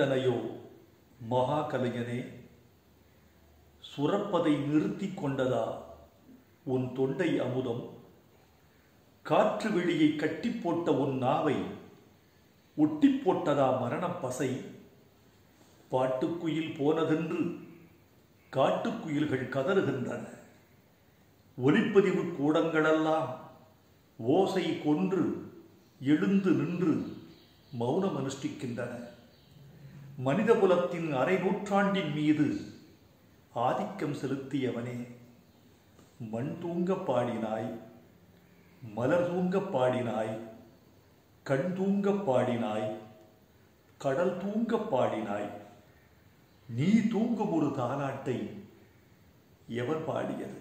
அறிந்தனையோ மகா கலைஞனே சுரப்பதை நிறுத்திக் கொண்டதா உன் தொண்டை அமுதம் காற்று வெளியை கட்டி போட்ட உன் நாவை ஒட்டி போட்டதா மரணப் பசை பாட்டுக்குயில் போனதென்று காட்டுக்குயில்கள் கதறுகின்றன ஒலிப்பதிவு கூடங்களெல்லாம் ஓசை கொன்று எழுந்து நின்று மௌனம் அனுஷ்டிக்கின்றன மனிதகுலத்தின் அரை நூற்றாண்டின் மீது ஆதிக்கம் செலுத்தியவனே மண் தூங்க பாடினாய் மலர் தூங்க பாடினாய் கண் தூங்க பாடினாய் கடல் தூங்க பாடினாய் நீ தூங்கும் ஒரு தாலாட்டை எவர் பாடியது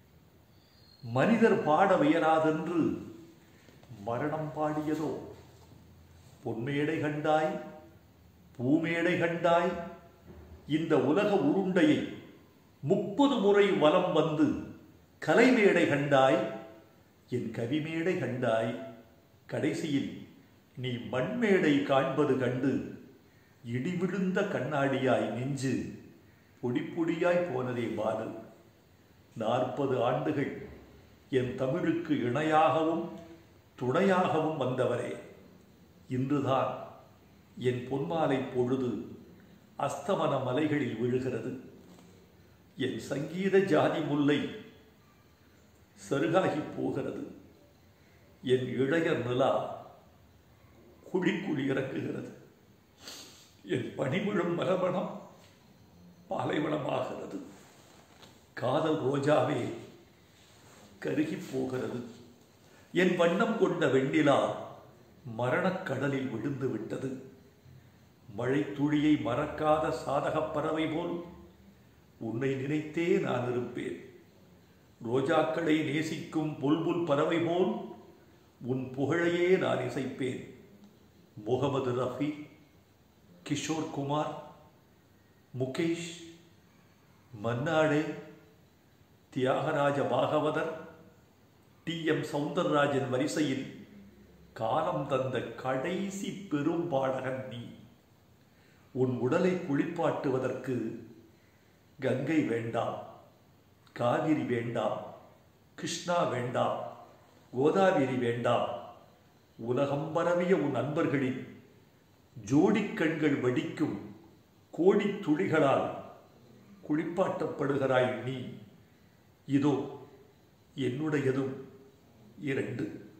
மனிதர் பாட வியலாதென்று மரணம் பாடியதோ பொன்மேடை கண்டாய் பூமேடை கண்டாய் இந்த உலக உருண்டையை முப்பது முறை வலம் வந்து கலைமேடை கண்டாய் என் கவிமேடை கண்டாய் கடைசியில் நீ மண்மேடை காண்பது கண்டு இடிவிழுந்த கண்ணாடியாய் நெஞ்சு பொடி பொடியாய் போனதே பாடல் நாற்பது ஆண்டுகள் என் தமிழுக்கு இணையாகவும் துணையாகவும் வந்தவரே இன்றுதான் என் பொன்மாலை பொழுது அஸ்தமன மலைகளில் விழுகிறது என் சங்கீத ஜாதி முல்லை சருகாகி போகிறது என் இளையர் நிலா குழிக்குழி இறக்குகிறது என் பனிவிழும் மலமணம் பாலைவனமாகிறது காதல் ரோஜாவே கருகி போகிறது என் வண்ணம் கொண்ட வெண்ணிலா மரணக் கடலில் விழுந்து விட்டது மழை துளியை மறக்காத சாதகப் பறவை போல் உன்னை நினைத்தே நான் இருப்பேன் ரோஜாக்களை நேசிக்கும் புல்புல் பறவை போல் உன் புகழையே நான் இசைப்பேன் முகமது ரஃபி கிஷோர் குமார் முகேஷ் மன்னாடே தியாகராஜ பாகவதர் டி எம் சவுந்தரராஜன் வரிசையில் காலம் தந்த கடைசி பெரும்பாடகன் நீ உன் உடலை குளிப்பாட்டுவதற்கு கங்கை வேண்டாம் காவிரி வேண்டாம் கிருஷ்ணா வேண்டாம் கோதாவரி வேண்டாம் உலகம் பரவிய உன் நண்பர்களின் ஜோடிக் கண்கள் வடிக்கும் கோடித் துளிகளால் குளிப்பாட்டப்படுகிறாய் நீ இதோ என்னுடையதும் இரண்டு